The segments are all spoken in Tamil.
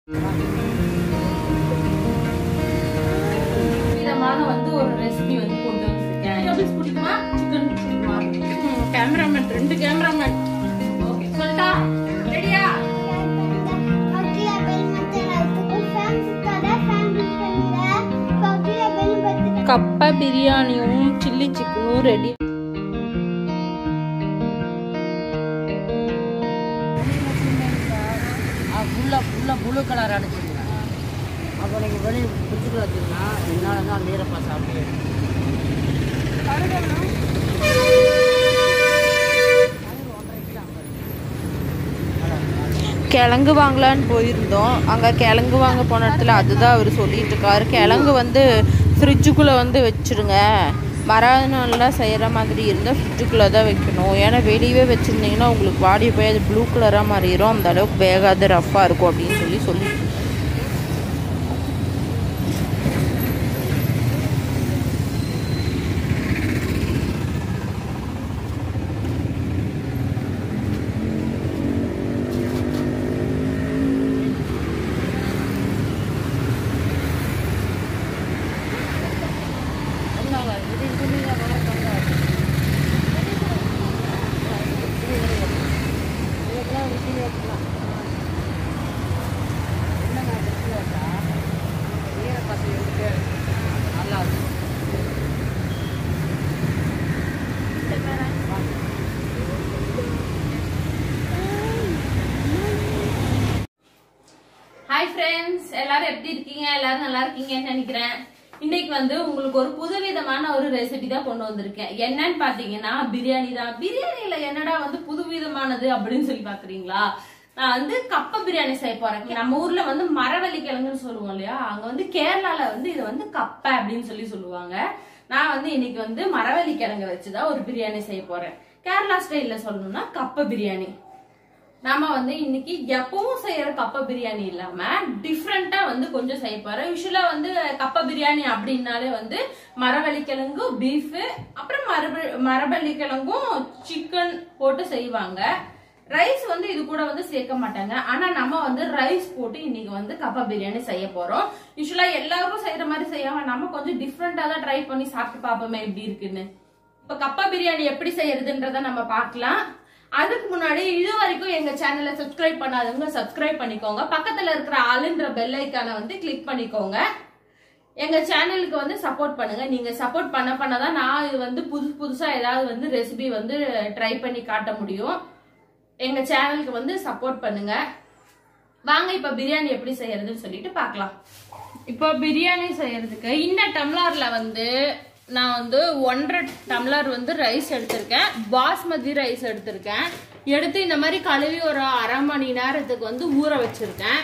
விதமான வந்து ஒரு ரெசிபி வந்து கொண்டு வந்திருக்கேன் வெஜிடபிள்ஸ் பிடிக்குமா சிக்கன் பிடிக்குமா கேமராமேன் ரெண்டு கேமராமேன் ஓகே சொல்லிட்டா ரெடியா கப்பை பிரியாணியும் சில்லி சிக்கனும் ரெடி ஃபுல்லாக ஃபுல்லாக ப்ளூ கலர் அடிச்சிருங்க அப்போ நீங்கள் வெளியே பிடிச்சிட்டு வச்சிங்கன்னா என்னால் தான் அந்த ஈரப்பா சாப்பிட்டு கிழங்கு வாங்கலான்னு போயிருந்தோம் அங்கே கிழங்கு வாங்க போன இடத்துல அதுதான் அவர் சொல்லிட்டு இருக்காரு கிழங்கு வந்து ஃப்ரிட்ஜுக்குள்ளே வந்து வச்சிருங்க மறுநாள்லாம் செய்கிற மாதிரி இருந்தால் ஃப்ரிட்ஜுக்குள்ளே தான் வைக்கணும் ஏன்னா வெளியவே வச்சுருந்தீங்கன்னா உங்களுக்கு வாடி போய் அது ப்ளூ கலராக மாறிடும் அந்த அளவுக்கு வேகாது ரஃப்பாக இருக்கும் அப்படின்னு சொல்லி சொல்லி ஈரப்பசை எடுத்து நல்லா இருக்கும் ஹாய் ஃப்ரெண்ட்ஸ் எல்லாரும் எப்படி இருக்கீங்க எல்லாரும் நல்லா இருக்கீங்கன்னு நினைக்கிறேன் இன்னைக்கு வந்து உங்களுக்கு ஒரு புதுவிதமான ஒரு ரெசிபி தான் கொண்டு வந்திருக்கேன் என்னன்னு பாத்தீங்கன்னா பிரியாணி தான் பிரியாணில என்னடா வந்து புதுவிதமானது அப்படின்னு சொல்லி பாக்குறீங்களா நான் வந்து கப்ப பிரியாணி செய்ய போறேன் நம்ம ஊர்ல வந்து மரவள்ளி கிழங்குன்னு சொல்லுவோம் இல்லையா அங்க வந்து கேரளால வந்து இது வந்து கப்பை அப்படின்னு சொல்லி சொல்லுவாங்க நான் வந்து இன்னைக்கு வந்து மரவள்ளி கிழங்கு வச்சுதான் ஒரு பிரியாணி செய்ய போறேன் கேரளா ஸ்டைல்ல சொல்லணும்னா கப்ப பிரியாணி நாம வந்து இன்னைக்கு எப்பவும் செய்யற கப்ப பிரியாணி இல்லாம டிஃப்ரெண்டா வந்து கொஞ்சம் செய்ய போறோம் யூஸ்வலா வந்து கப்ப பிரியாணி அப்படின்னாலே வந்து மரவள்ளி கிழங்கு பீஃப் அப்புறம் மரப மரவள்ளி கிழங்கும் சிக்கன் போட்டு செய்வாங்க ரைஸ் வந்து இது கூட வந்து சேர்க்க மாட்டாங்க ஆனா நம்ம வந்து ரைஸ் போட்டு இன்னைக்கு வந்து கப்ப பிரியாணி செய்ய போறோம் யூஸ்வலா எல்லாரும் செய்யற மாதிரி செய்யாம நம்ம கொஞ்சம் டிஃப்ரெண்டா தான் ட்ரை பண்ணி சாப்பிட்டு பார்ப்போமே எப்படி இருக்குன்னு இப்ப கப்பா பிரியாணி எப்படி செய்யறதுன்றத நம்ம பார்க்கலாம் அதுக்கு முன்னாடி இது வரைக்கும் எங்க சேனலை சப்ஸ்கிரைப் பண்ணாதவங்க சப்ஸ்கிரைப் பண்ணிக்கோங்க பக்கத்துல இருக்கிற ஆளுன்ற பெல் ஐக்கானை வந்து கிளிக் பண்ணிக்கோங்க எங்க சேனலுக்கு வந்து சப்போர்ட் பண்ணுங்க நீங்க சப்போர்ட் பண்ண பண்ணதான் நான் இது வந்து புதுசு புதுசா ஏதாவது வந்து ரெசிபி வந்து ட்ரை பண்ணி காட்ட முடியும் எங்க சேனலுக்கு வந்து சப்போர்ட் பண்ணுங்க வாங்க இப்ப பிரியாணி எப்படி செய்யறதுன்னு சொல்லிட்டு பார்க்கலாம் இப்போ பிரியாணி செய்யறதுக்கு இந்த டம்ளர்ல வந்து நான் வந்து ஒன்றரை டம்ளர் வந்து ரைஸ் எடுத்திருக்கேன் பாஸ்மதி ரைஸ் எடுத்திருக்கேன் எடுத்து இந்த மாதிரி கழுவி ஒரு அரை மணி நேரத்துக்கு வந்து ஊற வச்சிருக்கேன்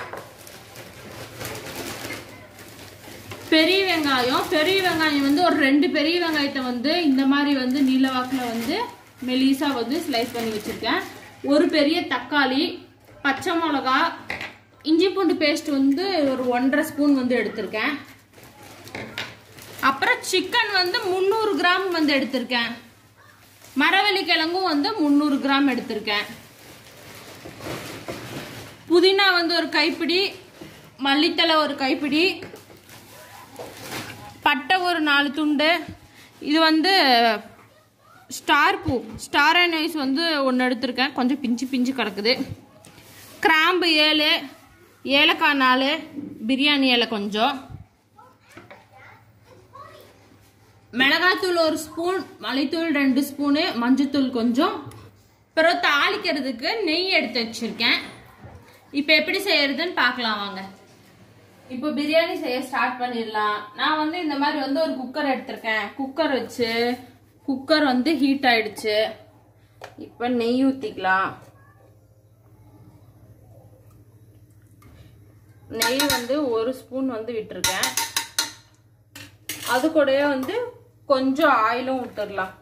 பெரிய வெங்காயம் பெரிய வெங்காயம் வந்து ஒரு ரெண்டு பெரிய வெங்காயத்தை வந்து இந்த மாதிரி வந்து நீலவாக்கில் வந்து மெலிசா வந்து ஸ்லைஸ் பண்ணி வச்சிருக்கேன் ஒரு பெரிய தக்காளி பச்சை மிளகா இஞ்சி பூண்டு பேஸ்ட் வந்து ஒரு ஒன்றரை ஸ்பூன் வந்து எடுத்திருக்கேன் அப்புறம் சிக்கன் வந்து முந்நூறு கிராம் வந்து எடுத்திருக்கேன் மரவள்ளி கிழங்கும் வந்து முந்நூறு கிராம் எடுத்திருக்கேன் புதினா வந்து ஒரு கைப்பிடி மல்லித்தலை ஒரு கைப்பிடி பட்டை ஒரு நாலு துண்டு இது வந்து ஸ்டார் பூ ஸ்டார் அனைஸ் வந்து ஒன்று எடுத்திருக்கேன் கொஞ்சம் பிஞ்சு பிஞ்சு கிடக்குது கிராம்பு ஏழு ஏலக்காய் நாலு பிரியாணி இலை கொஞ்சம் மிளகாத்தூள் ஒரு ஸ்பூன் மலைத்தூள் ரெண்டு ஸ்பூனு மஞ்சத்தூள் கொஞ்சம் அப்புறம் தாளிக்கிறதுக்கு நெய் எடுத்து வச்சிருக்கேன் இப்போ எப்படி செய்யறதுன்னு பார்க்கலாம் வாங்க இப்போ பிரியாணி செய்ய ஸ்டார்ட் பண்ணிடலாம் நான் வந்து இந்த மாதிரி வந்து ஒரு குக்கர் எடுத்திருக்கேன் குக்கர் வச்சு குக்கர் வந்து ஹீட் ஆயிடுச்சு இப்போ நெய் ஊற்றிக்கலாம் நெய் வந்து ஒரு ஸ்பூன் வந்து விட்டுருக்கேன் அது கூடயே வந்து கொஞ்சம் ஆயிலும் விட்டுடலாம்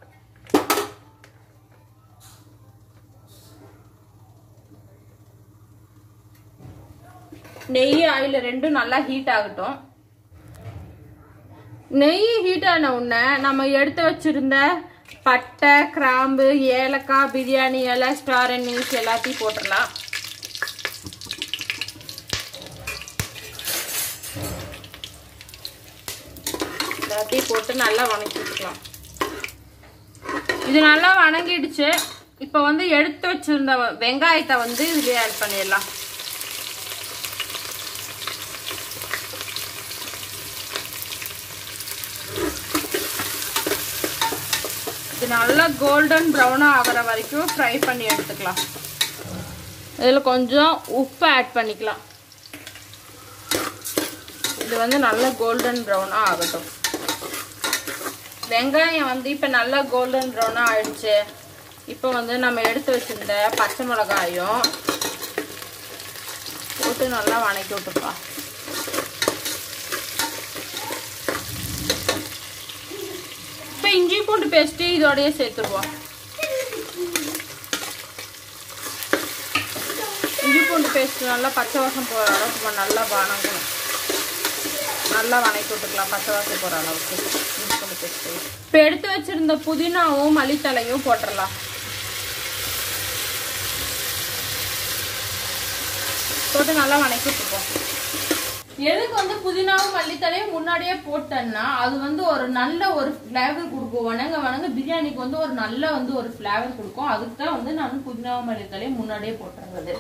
நெய் ஆயில் ரெண்டும் நல்லா ஹீட் ஆகட்டும் நெய் ஹீட் ஆன உடனே நம்ம எடுத்து வச்சிருந்த பட்டை கிராம்பு ஏலக்காய் பிரியாணி இலை ஸ்டார் அனீஸ் எல்லாத்தையும் போட்டுடலாம் எல்லாத்தையும் போட்டு நல்லா வணக்கி விட்டுக்கலாம் இது நல்லா வணங்கிடுச்சு இப்போ வந்து எடுத்து வச்சிருந்த வெங்காயத்தை வந்து இதுலயே ஆட் பண்ணிடலாம் இது நல்லா கோல்டன் ப்ரௌனாக ஆகிற வரைக்கும் ஃப்ரை பண்ணி எடுத்துக்கலாம் இதில் கொஞ்சம் உப்பு ஆட் பண்ணிக்கலாம் இது வந்து நல்லா கோல்டன் ப்ரௌனாக ஆகட்டும் வெங்காயம் வந்து இப்போ நல்லா கோல்டன் ப்ரௌனாக ஆயிடுச்சு இப்போ வந்து நம்ம எடுத்து வச்சிருந்த பச்சை மிளகாயும் போட்டு நல்லா வணக்கி விட்டுப்பா இப்போ இஞ்சி பூண்டு பேஸ்ட்டு இதோடய சேர்த்துருவோம் இஞ்சி பூண்டு பேஸ்ட் நல்லா பச்சை வாசம் போகிற அளவுக்கு நம்ம நல்லா வணங்கணும் நல்லா வணக்கி விட்டுக்கலாம் பச்சை வாசம் போகிற அளவுக்கு இஞ்சி பூண்டு பேஸ்ட்டு இப்போ எடுத்து வச்சிருந்த புதினாவும் மல்லித்தலையும் போட்டுடலாம் போட்டு நல்லா வணக்கி விட்டுப்போம் எதுக்கு வந்து புதினாவும் மல்லித்தலையும் முன்னாடியே போட்டேன்னா அது வந்து ஒரு நல்ல ஒரு ஃப்ளேவர் கொடுக்கும் வணங்க வணங்க பிரியாணிக்கு வந்து ஒரு நல்ல வந்து ஒரு ஃப்ளேவர் கொடுக்கும் அதுக்கு தான் வந்து நான் புதினாவும் மல்லித்தலையும் முன்னாடியே போட்டுறது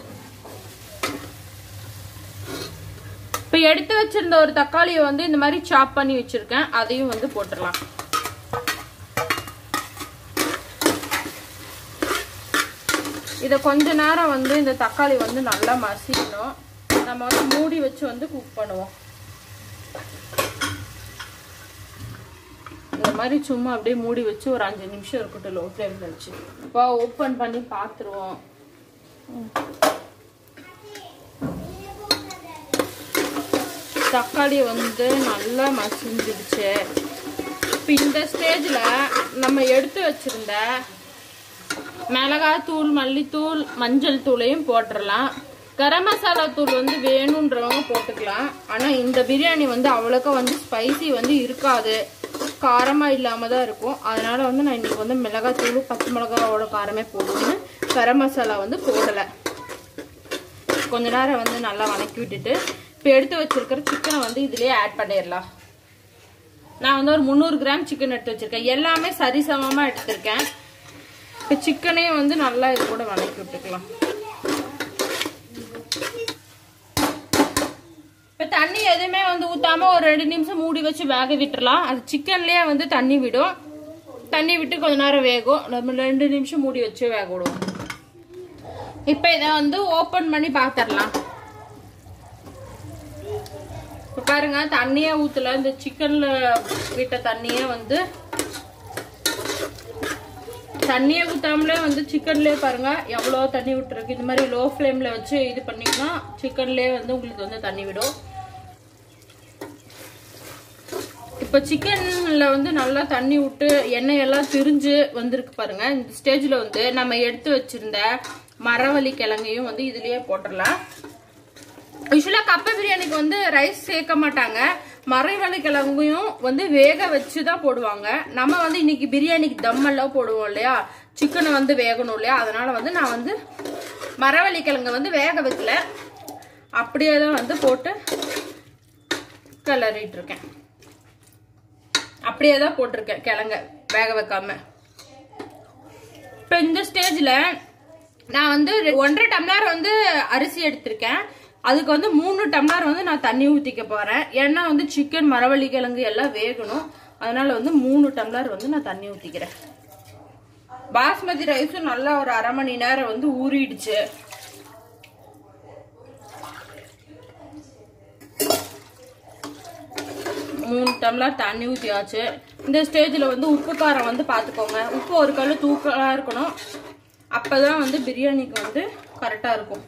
இப்போ எடுத்து வச்சிருந்த ஒரு தக்காளியை வந்து இந்த மாதிரி சாப் பண்ணி வச்சிருக்கேன் அதையும் வந்து போட்டுடலாம் இதை கொஞ்ச நேரம் வந்து இந்த தக்காளி வந்து நல்லா மசிக்கணும் நம்ம வந்து மூடி வச்சு வந்து குக் பண்ணுவோம் இந்த மாதிரி சும்மா அப்படியே மூடி வச்சு ஒரு அஞ்சு நிமிஷம் இருக்கட்டும் லோ ஃப்ளேமில் வச்சு இப்போ ஓப்பன் பண்ணி பார்த்துருவோம் தக்காளி வந்து நல்லா மசிஞ்சிடுச்சு இப்போ இந்த ஸ்டேஜில் நம்ம எடுத்து வச்சிருந்த மிளகாத்தூள் மல்லித்தூள் மஞ்சள் தூளையும் போட்டுடலாம் கரம் மசாலா தூள் வந்து வேணுன்றவங்க போட்டுக்கலாம் ஆனால் இந்த பிரியாணி வந்து அவ்வளோக்கா வந்து ஸ்பைசி வந்து இருக்காது காரமாக இல்லாமல் தான் இருக்கும் அதனால வந்து நான் இன்னைக்கு வந்து மிளகாத்தூள் பச்சை மிளகாவோட காரமே போடுவேன்னு கரம் மசாலா வந்து போடலை கொஞ்ச நேரம் வந்து நல்லா வணக்கி விட்டுட்டு இப்போ எடுத்து வச்சிருக்கிற சிக்கனை வந்து இதுலயே ஆட் பண்ணிடலாம் நான் வந்து ஒரு முந்நூறு கிராம் சிக்கன் எடுத்து வச்சிருக்கேன் எல்லாமே சரிசமமாக எடுத்திருக்கேன் இப்போ சிக்கனையும் வந்து நல்லா இது கூட வணக்கி விட்டுக்கலாம் இப்போ தண்ணி எதுவுமே வந்து ஊத்தாம ஒரு ரெண்டு நிமிஷம் மூடி வச்சு வேக விட்டுறலாம் அது சிக்கன்லயே வந்து தண்ணி விடும் தண்ணி விட்டு கொஞ்ச நேரம் வேகும் நம்ம ரெண்டு நிமிஷம் மூடி வச்சு வேக விடுவோம் இப்போ இதை வந்து ஓப்பன் பண்ணி பார்த்துடலாம் இப்போ பாருங்க தண்ணியே ஊற்றல இந்த சிக்கன்ல விட்ட தண்ணியே வந்து தண்ணியை ஊத்தாமலே வந்து சிக்கன்லேயே பாருங்க எவ்வளோ தண்ணி விட்டுருக்கு இந்த மாதிரி லோ ஃப்ளேமில் வச்சு இது பண்ணிங்கன்னா சிக்கன்லேயே வந்து உங்களுக்கு வந்து தண்ணி விடும் இப்போ சிக்கன்ல வந்து நல்லா தண்ணி விட்டு எண்ணெய் எல்லாம் திரிஞ்சு வந்திருக்கு பாருங்க இந்த ஸ்டேஜில் வந்து நம்ம எடுத்து வச்சிருந்த மரவள்ளி கிழங்கையும் வந்து இதுலயே போட்டுடலாம் யூஸ்வலாக கப்பை பிரியாணிக்கு வந்து ரைஸ் சேர்க்க மாட்டாங்க மரவள்ளி கிழங்கையும் வந்து வேக வச்சு தான் போடுவாங்க நம்ம வந்து இன்னைக்கு பிரியாணிக்கு தம் எல்லாம் போடுவோம் இல்லையா சிக்கனை வந்து வேகணும் இல்லையா அதனால வந்து நான் வந்து மரவள்ளி கிழங்கு வந்து வேக வைக்கல அப்படியே தான் வந்து போட்டு கிளறிட்டு இருக்கேன் அப்படியே தான் போட்டிருக்கேன் கிழங்க வேக வைக்காம இப்போ இந்த ஸ்டேஜில் நான் வந்து ரெ- ஒன்றரை டம்ளர் வந்து அரிசி எடுத்திருக்கேன் அதுக்கு வந்து மூணு டம்ளர் வந்து நான் தண்ணி ஊற்றிக்க போகிறேன் ஏன்னா வந்து சிக்கன் மரவள்ளி கிழங்கு எல்லாம் வேகணும் அதனால வந்து மூணு டம்ளர் வந்து நான் தண்ணி ஊற்றிக்கிறேன் பாஸ்மதி ரைஸும் நல்லா ஒரு அரை மணி நேரம் வந்து ஊறிடுச்சு மூணு டம்ளர் தண்ணி ஊற்றியாச்சு இந்த ஸ்டேஜில் வந்து உப்பு காரம் வந்து பார்த்துக்கோங்க உப்பு ஒரு கல் தூக்கலாக இருக்கணும் அப்போ தான் வந்து பிரியாணிக்கு வந்து கரெக்டாக இருக்கும்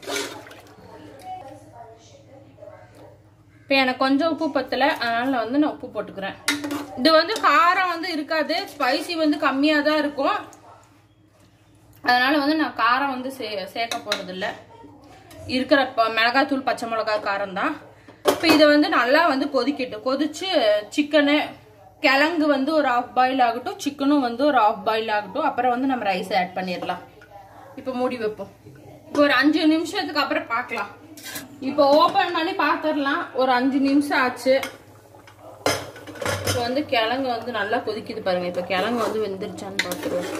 இப்போ எனக்கு கொஞ்சம் உப்பு பத்தலை அதனால் வந்து நான் உப்பு போட்டுக்கிறேன் இது வந்து காரம் வந்து இருக்காது ஸ்பைசி வந்து கம்மியாக தான் இருக்கும் அதனால வந்து நான் காரம் வந்து சே சேர்க்க போகிறதில்ல இருக்கிற ப- மிளகாத்தூள் பச்சை மிளகா காரம் தான் இப்போ இதை வந்து நல்லா வந்து கொதிக்கட்டும் கொதிச்சு சிக்கனு கிழங்கு வந்து ஒரு ஆஃப் பாயில் ஆகட்டும் சிக்கனும் வந்து ஒரு ஆஃப் பாயில் ஆகட்டும் அப்புறம் வந்து நம்ம ரைஸ் ஆட் பண்ணிடலாம் இப்போ மூடி வைப்போம் இப்போ ஒரு அஞ்சு நிமிஷத்துக்கு அப்புறம் பார்க்கலாம் இப்போ ஓப்பன் பண்ணி பார்த்துடலாம் ஒரு அஞ்சு நிமிஷம் ஆச்சு இப்போ வந்து கிழங்கு வந்து நல்லா கொதிக்குது பாருங்க இப்போ கிழங்கு வந்து வெந்துருச்சான்னு பார்த்துருவோம்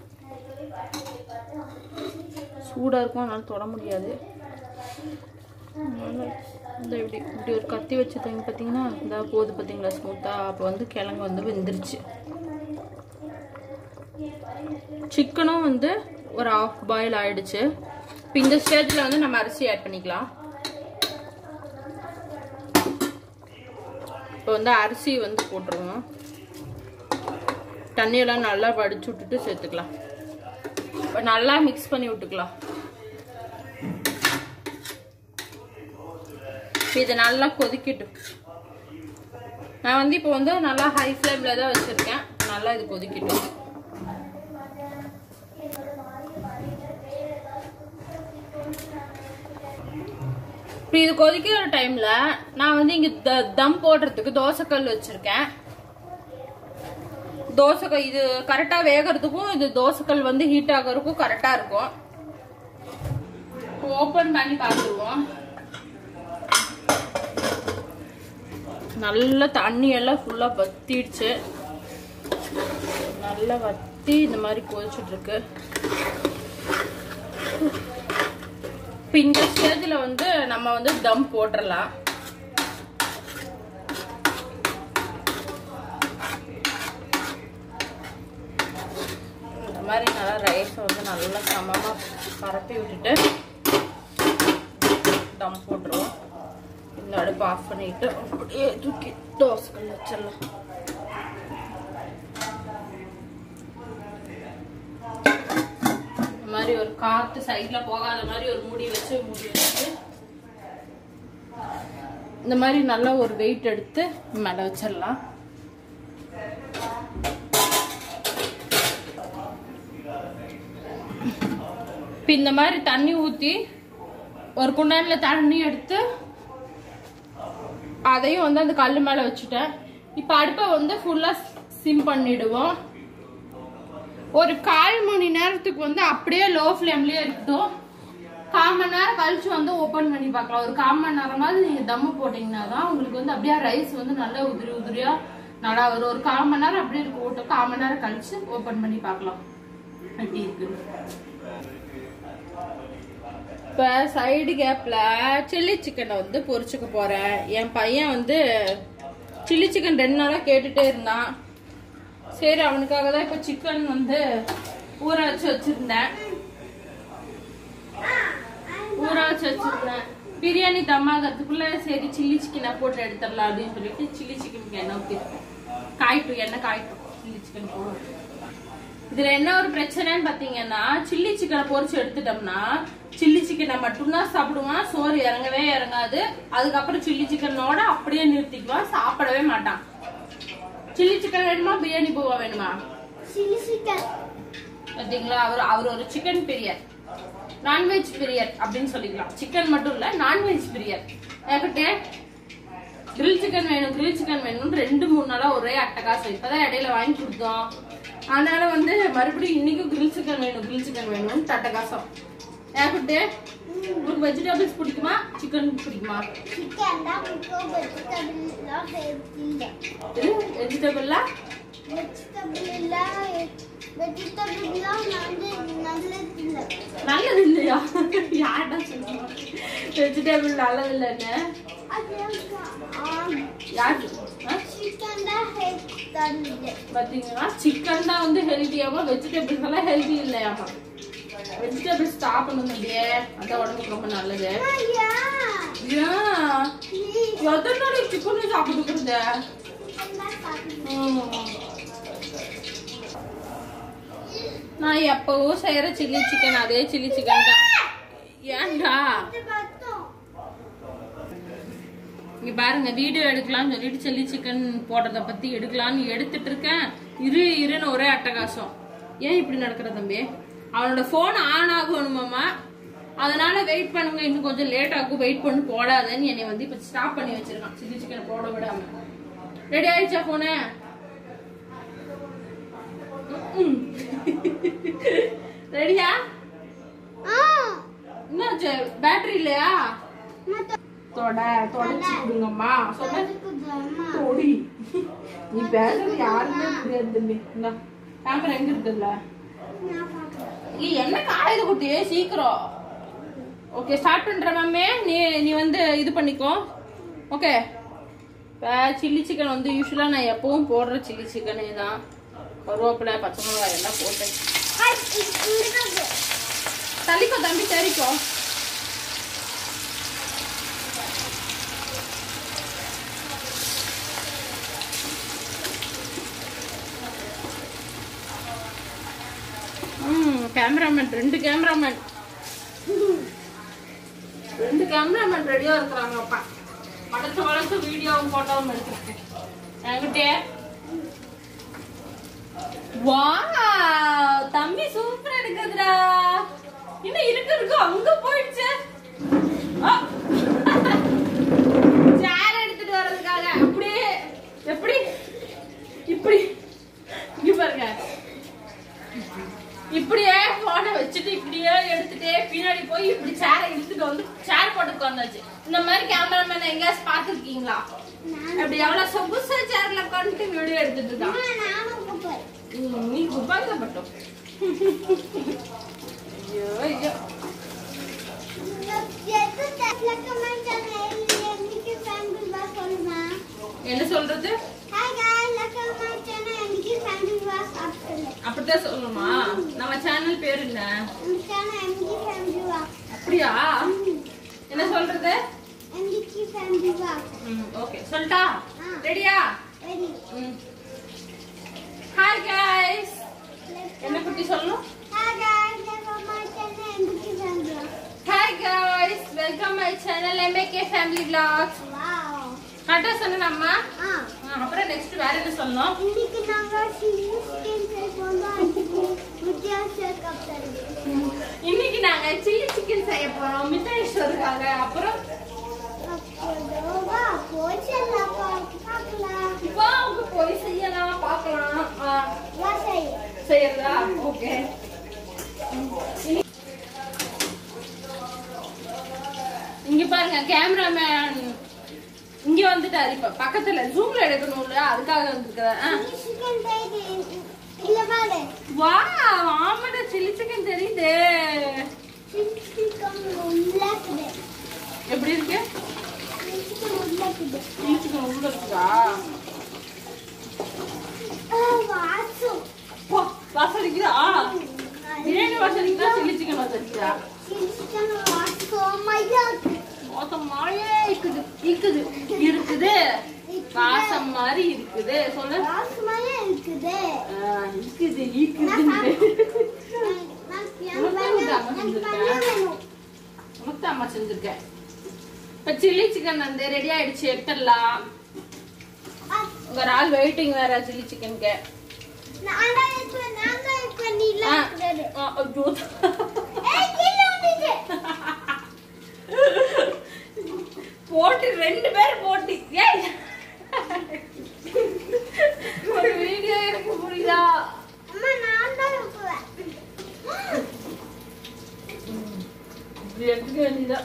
சூடாக இருக்கும் அதனால தொட முடியாது அதனால இந்த இப்படி இப்படி ஒரு கத்தி வச்சு தங்க பார்த்தீங்கன்னா இந்த போகுது பார்த்தீங்களா ஸ்மூத்தாக அப்போ வந்து கிழங்கு வந்து வெந்துருச்சு சிக்கனும் வந்து ஒரு ஆஃப் பாயில் ஆயிடுச்சு இப்போ இந்த ஸ்டேஜில் வந்து நம்ம அரிசி ஆட் பண்ணிக்கலாம் இப்போ வந்து அரிசி வந்து போட்டுருவோம் தண்ணியெல்லாம் நல்லா வடிச்சு விட்டுட்டு சேர்த்துக்கலாம் இப்போ நல்லா மிக்ஸ் பண்ணி விட்டுக்கலாம் இது நல்லா கொதிக்கட்டும் நான் வந்து இப்போ வந்து நல்லா ஹை ஃப்ளேமில் தான் வச்சுருக்கேன் நல்லா இது கொதிக்கட்டும் இப்போ இது கொதிக்கிற டைம்ல நான் வந்து இங்க த- தம் போடுறதுக்கு தோசைக்கல் வச்சிருக்கேன் தோசைக்கல் இது கரெக்டா வேகறதுக்கும் இது தோசைக்கல் வந்து ஹீட் ஆகறதுக்கும் கரெக்டா இருக்கும் ஓபன் பண்ணி பார்த்துருவோம் நல்ல தண்ணி எல்லாம் ஃபுல்லா வத்திடுச்சு நல்லா வத்தி இந்த மாதிரி கொதிச்சுட்டு இருக்கு இப்போ இந்த ஸ்டேஜில் வந்து நம்ம வந்து தம் போட்டுடலாம் இந்த மாதிரி நல்லா ரைஸை வந்து நல்லா சமமாக பரப்பி விட்டுட்டு தம் போட்டுருவோம் இந்த அடுப்பு ஆஃப் பண்ணிட்டு அப்படியே தூக்கி தோசைக்கல் வச்சிடலாம் இந்த மாதிரி ஒரு காத்து சைட்ல போகாத மாதிரி ஒரு மூடி வச்சு மூடி வச்சு இந்த மாதிரி நல்லா ஒரு வெயிட் எடுத்து மேல வச்சிடலாம் இப்ப இந்த மாதிரி தண்ணி ஊத்தி ஒரு குண்டான்ல தண்ணி எடுத்து அதையும் வந்து அந்த கல்லு மேல வச்சுட்டேன் இப்ப அடுப்பை வந்து ஃபுல்லா சிம் பண்ணிடுவோம் ஒரு கால் மணி நேரத்துக்கு வந்து அப்படியே லோ ஃப்ளேம்லயே இருக்கட்டும் கால் மணி நேரம் கழிச்சு வந்து ஓபன் பண்ணி பார்க்கலாம் ஒரு கால் மணி நேரமாவது நீங்க தம்மு போட்டீங்கன்னா தான் உங்களுக்கு வந்து அப்படியே ரைஸ் வந்து நல்லா உதிரி உதிரியா நல்லா வரும் ஒரு கால் மணி நேரம் அப்படியே இருக்கு ஓட்டும் கால் மணி நேரம் கழிச்சு ஓபன் பண்ணி பார்க்கலாம் எப்படி இருக்கு இப்ப சைடு கேப்ல சில்லி சிக்கனை வந்து பொரிச்சுக்க போறேன் என் பையன் வந்து சில்லி சிக்கன் ரெண்டு நாளா கேட்டுட்டே இருந்தான் சரி அவனுக்காக தான் இப்ப சிக்கன் வந்து ஊற வச்சு வச்சிருந்தேன் ஊற வச்சு வச்சிருந்தேன் பிரியாணி தம்மாகிறதுக்குள்ள சரி சில்லி சிக்கனை போட்டு எடுத்துடலாம் அப்படின்னு சொல்லிட்டு சில்லி சிக்கனுக்கு எண்ணெய் ஊற்றிருக்கேன் காய்ட்டும் எண்ணெய் காய்ட்டும் சில்லி சிக்கன் போடும் இதுல என்ன ஒரு பிரச்சனைன்னு பாத்தீங்கன்னா சில்லி சிக்கனை பொரிச்சு எடுத்துட்டோம்னா சில்லி சிக்கனை மட்டும்தான் சாப்பிடுவான் சோறு இறங்கவே இறங்காது அதுக்கப்புறம் சில்லி சிக்கனோட அப்படியே நிறுத்திக்குவான் சாப்பிடவே மாட்டான் சில்லி சிக்கன் வேணுமா பிரியாணி பூவா வேணுமா சில்லி சிக்கன் பாத்தீங்களா அவர் அவர் ஒரு சிக்கன் பிரியர் நான்வெஜ் பிரியர் அப்படின்னு சொல்லிக்கலாம் சிக்கன் மட்டும் இல்ல நான்வெஜ் பிரியர் என்கிட்ட கிரில் சிக்கன் வேணும் கிரில் சிக்கன் வேணும்னு ரெண்டு மூணு நாளா ஒரே அட்டகாசம் இப்பதான் இடையில வாங்கி கொடுத்தோம் அதனால வந்து மறுபடியும் இன்னைக்கும் கிரில் சிக்கன் வேணும் கிரில் சிக்கன் வேணும்னு அட்டகாசம் ஏகட்டு உங்களுக்கு வெஜிடபிள்ஸ் பிடிக்குமா சிக்கன் பிடிக்குமா சிக்கன் தான் பிடிக்கும் வெஜிடபிள்லாம் இல்லை இது வெஜிடபிள்லாம் வெஜிடபிள் இல்லை வெஜிடபிள்லாம் வந்து நல்லது இல்லை நல்லது இல்லையா யார்டா சொல்லுங்க வெஜிடபிள் நல்லது இல்லைன்னு அது யாரு ஆ? சிக்கன் தான் ஹெல்த் தருது பாத்தீங்கன்னா சிக்கன் தான் வந்து ஹெல்த்தியாமா வெஜிடபிள்ஸ் எல்லாம் ஹெல்தி இல்லையாமா வெஜிடபிள்ஸ் சாப்பிடணும் அப்படியே அதான் உடம்புக்கு ரொம்ப நல்லது ஐயா ஏன் எத்தனை நாளைக்கு சிக்கன் சாப்பிட்டுக்கிறது சிக்கன் தான் சாப்பிடுது ம். நான் எப்பவும் செய்யற சில்லி சிக்கன் அதே சில்லி சிக்கன் தான் ஏன்டா பார்த்தோம் இங்க பாருங்க வீடியோ எடுக்கலாம்னு சொல்லிட்டு சில்லி சிக்கன் போடுறத பத்தி எடுக்கலாம்னு எடுத்துட்டு இருக்கேன் இரு இருன்னு ஒரே அட்டகாசம் ஏன் இப்படி நடக்கிற தம்பி அவனோட போன் ஆன் ஆகணுமாமா அதனால வெயிட் பண்ணுங்க இன்னும் கொஞ்சம் லேட் ஆகும் வெயிட் பண்ணி போடாதேன்னு என்னை வந்து இப்ப ஸ்டாப் பண்ணி வச்சிருக்கான் சில்லி சிக்கன் போட விடாம ரெடி ஆயிடுச்சா போனு ரெடியா ஆ என்னாச்சு பேட்டரி இல்லையா மத்த தொட தொடச்சு கொடுங்கம்மா சொன்ன இருக்குதம்மா. தொடி நீ பேசுறது யாருமே புரியாது தம்பி இந்த கேமரா எங்க இருக்குல்ல நான் பார்க்கிறேன். நீ என்ன காயுது குட்டியே சீக்கிரம் ஓகே ஸ்டார்ட் பண்ற மேமே நீ நீ வந்து இது பண்ணிக்கோ ஓகே சில்லி சிக்கன் வந்து யூஸ்வலாக நான் எப்பவும் போடுற சில்லி சிக்கனே தான் கருவேப்பிலை பச்சை மிளகாய் எல்லாம் போட்டேன் ஹாய், இ- இங்க இருக்கு. தள்ளிக்கோ தம்பி சரிக்கோ ம் கேமராமேன் ரெண்டு கேமராமேன் ரெண்டு கேமராமேன் ரெடியா இருக்கிறாங்கப்பா வளர்த்து வளர்த்து வீடியோவும் போட்டோவும் எடுத்துருக்கேன் என்கிட்டே வா தம்பி சூப்பரா இருக்குதுடா இன்னும் இருக்கு இருக்கு அங்க போயிடுச்சு சேர் எடுத்துட்டு வர்றதுக்காக அப்படியே எப்படி இப்படி இங்க பாருங்க இப்படியே போனை வச்சுட்டு இப்படியே எடுத்துட்டே பின்னாடி போய் இப்படி சேரை இழுத்துட்டு வந்து சேர் போட்டு உட்காந்தாச்சு இந்த மாதிரி கேமராமேன் எங்கேயாச்சும் பாத்துருக்கீங்களா அப்படி எவ்வளவு சொகுசா சேர்ல உட்காந்துட்டு வீடியோ எடுத்துட்டு இருக்கான் அம்மா, நானும் கூப்பிடுறேன். ம், நீ குப்பாங்க பட்டும் ஐயோ ஐயோ எது recommend channel என்னைக்கு family வா சொல்லுமா? என்ன சொல்றது Hi guys, recommend channel என்னைக்கு family வா சாப்பிடுங்க. அப்படித்தான் சொல்லணுமா நம்ம சேனல் பேர் என்ன இந்த channel என்னைக்கு family வா. அப்படியா என்ன சொல்றது என்னைக்கு family வா. ம் ஓகே சொல்லிட்டா ஆ. ரெடியா Ready. ம் ஹாய் கைஸ் என்ன குட்டி சொல்லணும் Hi guys, recommend channel என்னைக்கு family வா. Hi guys welcome my channel MAK family vlogs Wow. கரெக்டாக சொன்னேன்மா ஆ, அப்புறம் நெக்ஸ்ட் வேற என்ன சொல்லணும் இன்னைக்கு நாங்க chili chicken செய்வோம். அதுக்கு வித்தியாசம் சாப்பிடுறோம். இன்னைக்கு நாங்க சில்லி சிக்கன் செய்ய போறோம் மித்தாய்ஸ்வருக்காக அப்புறம் அப்புறம் வா, போச்செல்லாம் பா- பார்க்கலாம். வாவுக்கு போய் செய்யலாம் பார்க்கலாம் ஆ, வா செய். செய்யறதா ஓகே இங்க பாருங்க கேமராமேன் இங்க வந்துட்டாரு இப்ப பக்கத்துல ஜூம்ல எடுக்கணும்ல அதுக்காக வந்துருக்கிறேன் chili chicken செய்து இல்ல பாரு வா ஆமாடா சில்லி சிக்கன் தெரியுது chili chicken உள்ள இருக்குது. எப்படி இருக்கு chili chicken உள்ள இருக்குது. சில்லி சிக்கன் உள்ள இருக்குதா ஆ, வாசம். போ, வாசடிக்குதா பிரியாணி வாசடிக்குதா சில்லி சிக்கன் வாசடிக்குதா chili chicken வாசமாயா இருக்கு. மோசமாவே இருக்குது இருக்குது இருக்குது வாசம் மாதிரி இருக்குது சொல்லு வாசமாயா இருக்குது. ஆ, இருக்குது நான் இருக்குது நான் உனக்கு பண்ண- தான் எனக்கு வந்திருக்கா? பண்ண வேணும். முத்த அம்மா செஞ்சிருக்கேன் இப்ப சில்லி சிக்கன் வந்து ரெடி ஆயிடுச்சு எடுத்துடலாம் ஆ, ஒரு ஆள் வெயிட்டிங் வேற சில்லி சிக்கனுக்கு நான் தான் இருக்கிறேன், நான் தான் இருக்கிறேன், நீ இல்ல இருக்கிறது. ஐயோ ஏய், கீழே வந்துச்சு. போட்டி ரெண்டு பேர் போட்டி ஏய் ஒரு வீடியோ எனக்கு புரியுதா அம்மா, நான் தான் இருக்கிறேன். இப்படி எடுத்துக்க வேண்டியதான்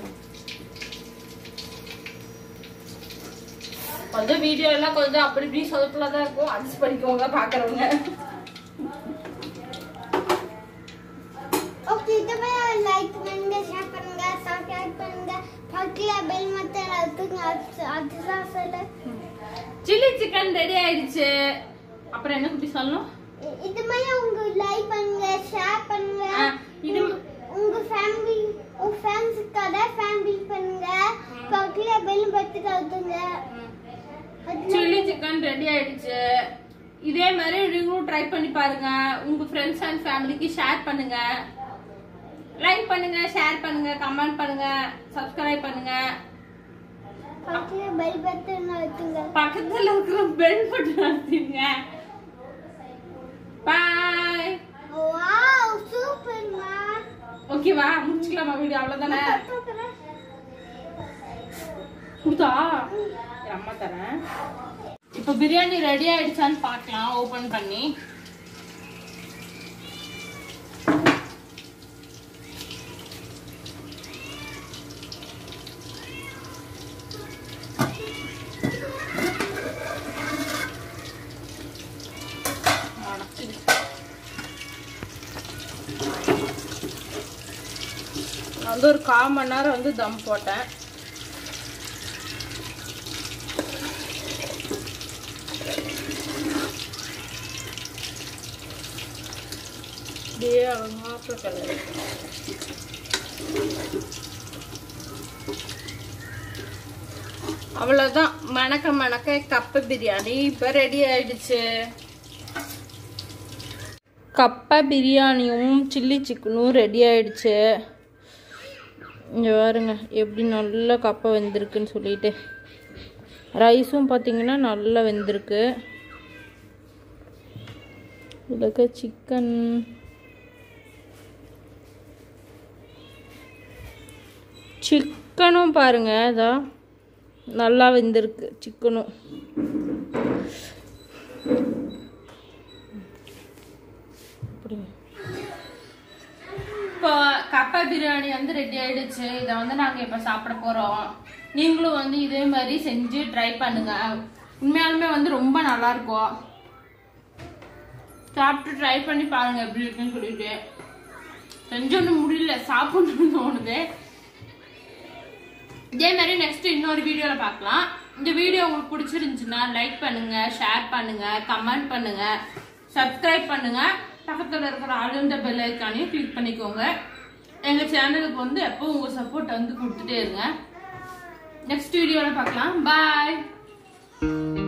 கொஞ்சம் வீடியோ எல்லாம் கொஞ்சம் அப்படி இப்படி சொதப்புல தான் இருக்கும் அட்ஜஸ்ட் பண்ணிக்கோங்க பாக்குறவங்க ஓகே இதுவே லைக் பண்ணுங்க ஷேர் பண்ணுங்க சப்ஸ்கிரைப் பண்ணுங்க பக்கத்துல பெல் மத்தன் அழுத்துங்க அது அதுதான் சொல்லு சில்லி சிக்கன் ரெடி ஆயிடுச்சு அப்புறம் என்ன குட்டி சொல்லணும் இ- இது மாதிரி உங்க லைக் பண்ணுங்க ஷேர் பண்ணுங்க ஆ, இது- உங்க- உங்க ஃபேமிலி உங்க ஃப்ரெண்ட்ஸுக்காக ஃபேமிலி பண்ணுங்க பக்கத்துல பெல் பட்டன் அழுத்துங்க அது சில்லி சிக்கன் ரெடி ஆயிடுச்சு இதே மாதிரி நீங்களும் ட்ரை பண்ணி பாருங்க உங்க ஃப்ரெண்ட்ஸ் அண்ட் ஃபேமிலிக்கு ஷேர் பண்ணுங்க லைக் பண்ணுங்க ஷேர் பண்ணுங்க கமெண்ட் பண்ணுங்க சப்ஸ்கிரைப் பண்ணுங்க பக்கத்துல பெல் பட்டன் அழுத்துங்க பக்கத்துல இருக்கிற பெல் பட்டன் அழுத்திடுங்க பாய் வாவ் சூப்பர்மா ஓகேவா முடிச்சுக்கலாமா வீடியோ அவ்வளவுதானே கொடுத்தா என் அம்மா தரேன் இப்போ பிரியாணி ரெடி ஆயிடுச்சான்னு பார்க்கலாம் ஓபன் பண்ணி வந்து ஒரு கால் மணி நேரம் வந்து தம் போட்டேன் அப்படியே மாப்பிள கலர் அவ்வளோதான் மணக்க மணக்க கப்பு பிரியாணி இப்போ ரெடி ஆயிடுச்சு கப்பை பிரியாணியும் சில்லி சிக்கனும் ரெடி ஆயிடுச்சு இங்கே பாருங்க எப்படி நல்லா கப்பை வெந்திருக்குன்னு சொல்லிட்டு ரைஸும் பார்த்தீங்கன்னா நல்லா வெந்திருக்கு இதுக்கு சிக்கன் சிக்கனும் பாருங்க இதா நல்லா வெந்திருக்கு சிக்கனும் அப்படி இப்போ கப்பா பிரியாணி வந்து ரெடி ஆயிடுச்சு இதை வந்து நாங்க இப்ப சாப்பிட போறோம் நீங்களும் வந்து இதே மாதிரி செஞ்சு ட்ரை பண்ணுங்க உண்மையாலுமே வந்து ரொம்ப நல்லா இருக்கும் சாப்பிட்டு ட்ரை பண்ணி பாருங்க எப்படி இருக்குன்னு சொல்லிட்டு செஞ்சொன்னு முடியல சாப்பிடணும்னு தோணுது இதே மாதிரி நெக்ஸ்ட் இன்னொரு வீடியோல பார்க்கலாம் இந்த வீடியோ உங்களுக்கு பிடிச்சிருந்துச்சுன்னா லைக் பண்ணுங்க ஷேர் பண்ணுங்க கமெண்ட் பண்ணுங்க சப்ஸ்கிரைப் பண்ணுங்க பக்கத்துல இருக்கிற ஆளுந்த பெல் ஐக்கானையும் கிளிக் பண்ணிக்கோங்க எங்க சேனலுக்கு வந்து எப்போ உங்க சப்போர்ட் வந்து கொடுத்துட்டே இருங்க நெக்ஸ்ட் வீடியோல பார்க்கலாம் பாய்